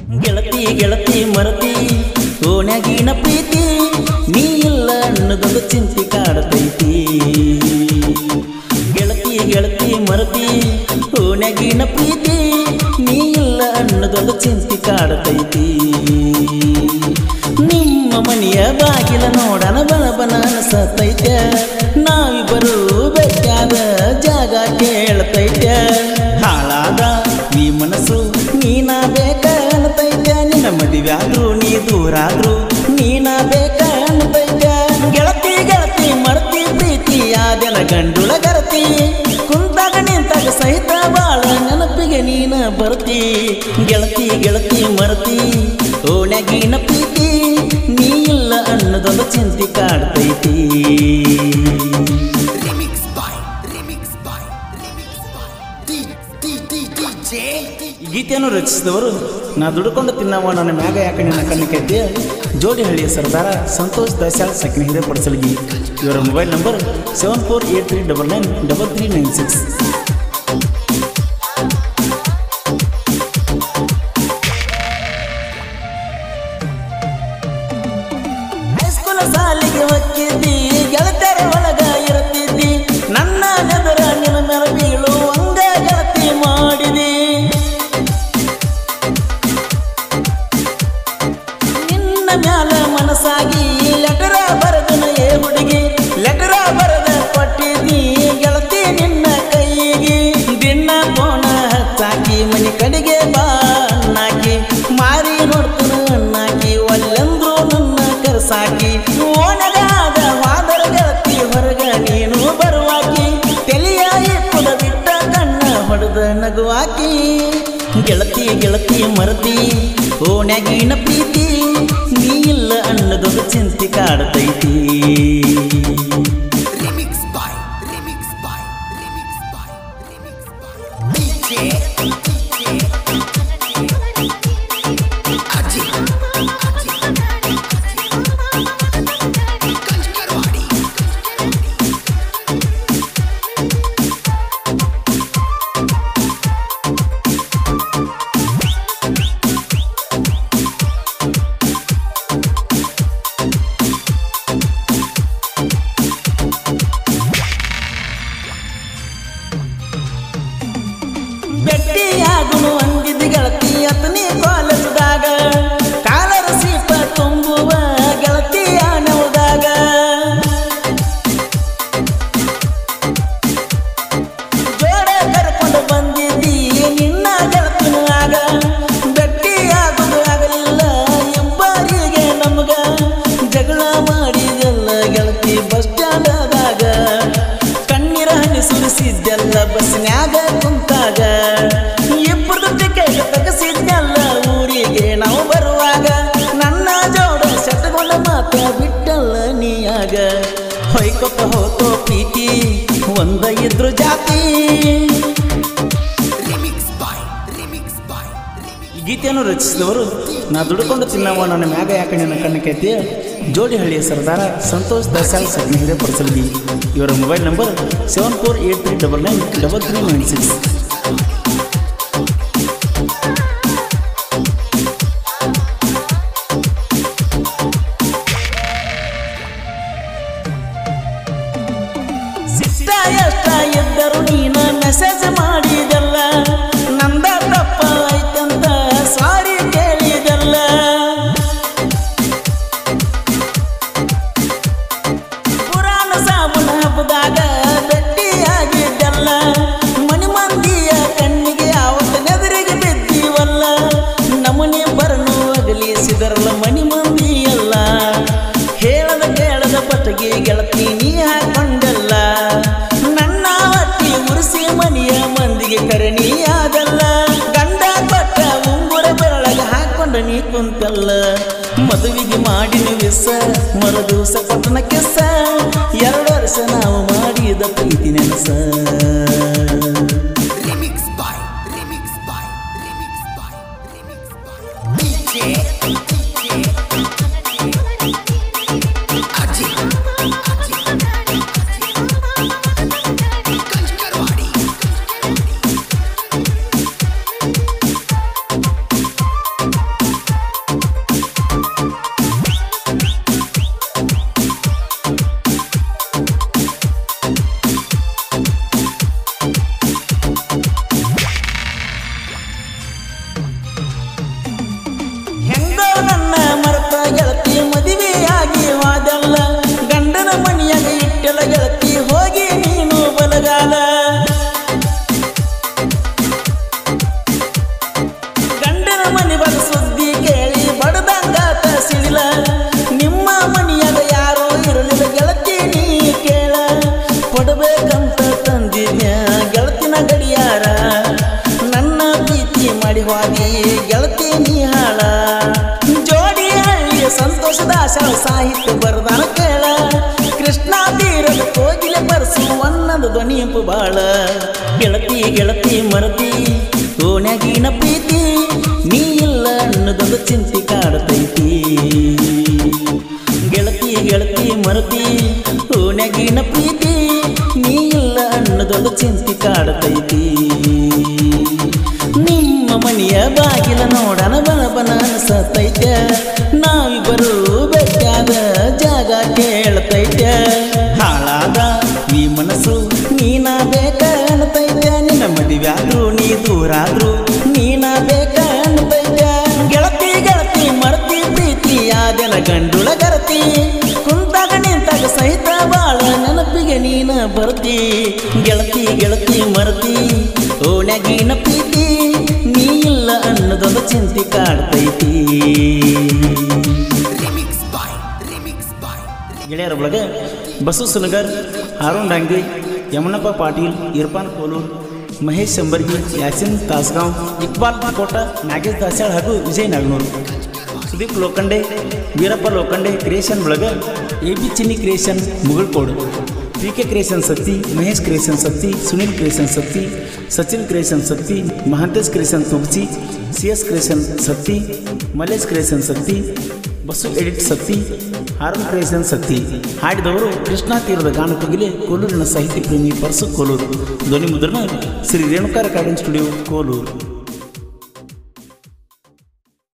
ಗೆಳತಿ ಗೆಳತಿ ಮರತಿ ಓಣ್ಯಾಗಿನ ಪ್ರೀತಿ ನೀ ಇಲ್ಲ ಅನ್ನೋದೊಂದು ಚಿಂತೆ ಕಾಡತೈತಿ ಗೆಳತಿ ಗೆಳತಿ ಮರತಿ ಓಣ್ಯಾಗಿನ ಪ್ರೀತಿ ನೀ ಇಲ್ಲ ಅನ್ನೋದೊಂದು ಚಿಂತೆ ಕಾಡತೈತಿ ನಿಮ್ಮ ಮನೆಯ ಬಾಗಿಲ ನೋಡನ ಬನ ಬನ ಅನಸತೈತೆ ನಾವಿಬ್ಬರು ಬೇಕಾದ ಜಾಗ ಕೇಳ್ತೈತೆ ಹಾಳಾದ ನೀ ಮನಸ್ಸು ನೀನ ಬೇಕ ಅನ್ತೈತೆ ನಿನ್ನ ಮದುವೆಯಾದ್ರು ನೀ ದೂರಾದ್ರು ನೀನ ಬೇಕ ಅನ್ತೈತೆ ಗೆಳತಿ ಗೆಳತಿ ಮರ್ತಿ ಪ್ರೀತಿ ಆದೆನ ಗಂಡುಳ ಗರತಿ ಕುಂತಾಗ ನಿಂತಾಗ ಸಹಿತ ಬಾಳ ನೆನಪಿಗೆ ನೀನ ಬರ್ತಿ ಗೆಳತಿ ಗೆಳತಿ ಮರತಿ ಓಣ್ಯಾಗಿನ ಪ್ರೀತಿ ನೀ ಇಲ್ಲ ಅನ್ನೋದೊಂದು ಚಿಂತೆ ಕಾಡ್ತೈತಿ Remix by Remix by Remix by D D D DJ ಈ ಗೀತೆಯನ್ನು ರಚಿಸಿದವರು ನಾ ದುಡ್ಕೊಂಡು ತಿನ್ನವ ನನ್ನ ಮ್ಯಾಗ ಯಾಕೆ ನಿನ್ನ ಕಣ್ಣು ಕೆತ್ತಿ ಜೋಡಿ ಹಳ್ಳಿಯ ಸರ್ದಾರ ಸಂತೋಷ್ ದಸಾಳ್ ಸಕ್ಕಿನ ಹಿರೇಪಡಿಸಲ್ಗಿ ಇವರ mobile number seven four eight three double nine double three nine six ಹೈಸ್ಕೂಲ ಸಾಲಿಗೆ ಹೊಕ್ಕಿದ್ದಿ ಗೆಳತರ ಒಳಗ ಇರುತ್ತಿದ್ದಿ ನನ್ನ ನೆದರ ನಿನ್ನ ಮೇಲೆ ಬೀಳು ಒಂದೇ ಗೆಳತಿ ಮಾಡಿದಿ ನಿನ್ನ ಮ್ಯಾಲ ಮನಸ್ಸಾಗಿ ಲೆಟರ ಬರೆದನ ಏ ಹುಡುಗಿ ಲೆಟರ ಬರೆದ ಕೊಟ್ಟಿದ್ದಿ ಗೆಳತಿ ನಿನ್ನ ಕೈಗೆ ದಿನ ಕೋಣ ಹಚ್ಚಾಕಿ ಮನೆ ಕಡೆಗೆ ಬಾ ಅಣ್ಣಾಕಿ ಮಾರಿ ನೋಡ್ತಾನ ಅಣ್ಣಾಕಿ ಒಲ್ಲೆಂದ್ರು ನನ್ನ ಕರ್ಸಾಕಿ ಓನಗಾದ ವಾದರ ಗೆಳತಿ ಹೊರಗ ನೀನು ಬರುವಾಕಿ ತೆಲಿಯ ಇಪ್ಪುದ ಬಿಟ್ಟ ಕಣ್ಣ ಹೊಡೆದ ನಗುವಾಕಿ ಗೆಳತಿ ಗೆಳತಿ ಮರತಿ ಓಣ್ಯಾಗಿನ ಪ್ರೀತಿ ನೀ ಇಲ್ಲ ಅನ್ನೋದೊಂದು ಚಿಂತೆ ಕಾಡ್ತೈತಿ Remix by Remix by Remix by Remix by DJ Ajit Kanchkarwadi ಬೆಟ್ಟಿಯಾಗುನು ಅಂದಿದ್ದ ಗೆಳತಿ ಅತನಿ ಕಾಲೇಜದಾಗ ಕಾಲರ ಸೀಪ ತುಂಬುವ ಗೆಳತಿಯ ನೆವದಾಗ ಜೋಡ ಕರ್ಕೊಂಡು ಬಂದಿದ್ದಿ ನಿನ್ನ ಗೆಳತಿನ ಆಗ ಬೆಟ್ಟಿಯಾಗುದು ಆಗಲಿಲ್ಲ ಇಬ್ಬರಿಗೆ ನಮಗ ಜಗಳ ಮಾಡಿದೆಲ್ಲ ಗೆಳತಿ ಬಸ್ ಸ್ಟ್ಯಾಂಡದಾಗ ಕಣ್ಣೀರ ಹನಿ ಸುರಿಸಿದ್ದೆಲ್ಲ ಬಸ್ನ್ಯಾಗ ಕುಂತಾಗ ಇಬ್ಬರದು ಟಿಕೆಟ್ ತಗಸಿದ್ದೆಲ್ಲ ಊರಿಗೆ ನಾವು ಬರುವಾಗ ನನ್ನ ಜೋಡ ಸೆಟ್ಕೊಂಡ ಮಾತ ಬಿಟ್ಟಲ್ಲ ನೀಯಾಗ ಹೊಯ್ಕೊತ ಹೋತೋ ಪ್ರೀತಿ ಒಂದ ಇದ್ರು ಜಾತಿ Remix by Remix by Remix ಈ ಗೀತೆಯನ್ನು ರಚಿಸಿದವರು ನಾ ದುಡ್ಕೊಂಡು ತಿನ್ನವ ನನ್ನ ಮ್ಯಾಗ ಯಾಕೆ ನನ್ನ ಕಣ್ಣು ಕೆತ್ತಿ ಜೋಡಿ ಹಳ್ಳಿಯ ಸರ್ದಾರ ಸಂತೋಷ್ ದಸಾಳ್ ಸಗ್ನಿ ಹಿರೇಪಡಿಸಲ್ಗಿ ಇವರ mobile number seven four eight three double nine double three nine six ಸಿಟ್ಟ ಎಷ್ಟ ಇದ್ದರು ನೀನ ಮೆಸೇಜ್ ಮಾಡಿದಲ್ಲ ನಂದ ತಪ್ಪ ಐತಂತ ಸಾರಿ ಕೇಳಿದಲ್ಲ ಪುರಾಣ ಸಾಬುನ ಹಬ್ಬದಾಗ ಭೇಟಿಯಾಗಿದ್ದಲ್ಲ ಮನಿ ಮಂದಿಯ ಕಣ್ಣಿಗೆ ಆವತ್ತು ನೆದರಿಗೆ ಬಿದ್ದೀವಲ್ಲ ನಮನಿ ಬರನು ಅಗಲಿಸಿದರಲ್ಲ ಮನಿ ಮಂದಿಯಲ್ಲ ಹೇಳದ ಕೇಳದ ಪಟಗಿ ಗೆಳತಿ ನೀ ಹಾಕೊಂಡಲ್ಲ ನನ್ನ ಹೊಟ್ಟಿ ಉರಿಸಿ ಮನಿಯ ಮಂದಿಗೆ ಕರಣೀಯಾದಲ್ಲ ಗಂಡ ಕೊಟ್ಟ ಉಂಗುರ ಬೆರಳಗ ಹಾಕೊಂಡ ನೀ ಕುಂತಲ್ಲ ಮದುವೆಗೆ ಮಾಡಿನ ವಿಸ ಮರು ದಿವಸ ಕೊಟ್ಟನ ಕೆಸ ಎರಡು ವರ್ಷ ನಾವು ಮಾಡಿದ ಪ್ರೀತಿ ನೆನಸ Remix by Remix by Remix by Remix by DJ Ajit Kanchkarwadi ಗೆಳತಿ ನೀಹಾಳ ಜೋಡಿ ಹಳ್ಳಿಯ ಸಂತೋಷದ ಆಶಾಳ ಸಾಹಿತ್ಯ ಬರದಾನ ಕೇಳ ಕೃಷ್ಣ ತೀರದ ಕೋಗಿಲೆ ಬರಸು ಅನ್ನದ ಧ್ವನಿಯಂಪು ಬಾಳ ಗೆಳತಿ ಗೆಳತಿ ಮರತಿ ಓಣ್ಯಾಗಿನ ಪ್ರೀತಿ ನೀ ಇಲ್ಲ ಅನ್ನೋದೊಂದು ಚಿಂತೆ ಕಾಡತೈತಿ ಗೆಳತಿ ಗೆಳತಿ ಮರತಿ ಓಣ್ಯಾಗಿನ ಪ್ರೀತಿ ನೀ ಇಲ್ಲ ಅನ್ನೋದೊಂದು ಚಿಂತೆ ಕಾಡತೈತಿ ನಿಮ್ಮ ಮನೆಯ ಬಾಗಿಲ ನೋಡನ ಬಲಬನ ಅನ್ಸತೈತೆ ನಾವಿಬ್ಬರು ಬೆಟ್ಟಾದ ಜಾಗ ಕೇಳತೈತೆ ಹಾಳಾದ ಈ ಮನಸ್ಸು ನೀನ ಬೇಕ ಅನ್ನತೈತೆ ನಿನ್ನ ಮದುವ್ಯಾದ್ರು ನೀ ದೂರಾದ್ರು ನೀನ ಬೇಕ ಅನ್ನತೈತೆ ಗೆಳತಿ ಗೆಳತಿ ಮರತಿ ಪ್ರೀತಿ ಆದೆನ ಗಂಡುಳ ಗರತಿ ಕುಂತಾಗ ನಿಂತಾಗ ಸಹಿತ ಬಾಳ ನೆನಪಿಗೆ ನೀನ ಬರ್ತಿ ಗೆಳತಿ ಗೆಳತಿ ಮರತಿ ಓಣ್ಯಾಗಿನ ಪ್ರೀತಿ ನೀ ಇಲ್ಲ ಅನ್ನೋದೊಂದು ಚಿಂತೆ ಕಾಡ್ತೈತಿ Remix by Remix by ಗೆಳೆಯರ ಒಳಗೆ ಬಸು ಸುನಗರ್ ಹಾರೂನ್ ಡಾಂಗಿ ಯಮನಪ್ಪ ಪಾಟೀಲ್ ಇರ್ಫಾನ್ ಕೋಲೂರ್ ಮಹೇಶ್ ಶಂಬರ್ಗಿ ಯಾಸಿನ್ ತಾಸ್ಗಾಂವ್ ಇಕ್ಬಾಲ್ ಕೋಟ ನಾಗೇಶ್ ದಾಸ್ಯಾಳ್ ಹಾಗೂ ವಿಜಯ್ ನಾಗನೂರು ಸುದೀಪ್ ಲೋಖಂಡೆ ವೀರಪ್ಪ ಲೋಖಂಡೆ ಕ್ರಿಯೇಷನ್ ಒಳಗೆ A B Chinni creation Mugalkod P K creation Satti Mahesh creation Satti Sunil creation Satti Sachin creation Satti Mahantesh creation Tubachi C S creation Satti Malesh creation Satti ಬಸ್ಸು ಎಡಿಟ್ ಸತ್ತಿ ಹಾರನ್ ಕ್ರಿಯೇಷನ್ ಸತ್ತಿ ಹಾಡಿದವರು ಕೃಷ್ಣಾ ತೀರದ ಗಾನ ಕೋಗಿಲೆ ಕೋಲೂರಿನ ಸಾಹಿತ್ಯ ಪ್ರೇಮಿ ಪರಸು ಕೋಲೂರು ಧ್ವನಿ ಮುದ್ರಣ ಶ್ರೀ ರೇಣುಕಾ ರೆಕಾರ್ಡಿಂಗ್ ಸ್ಟುಡಿಯೋ ಕೋಲೂರು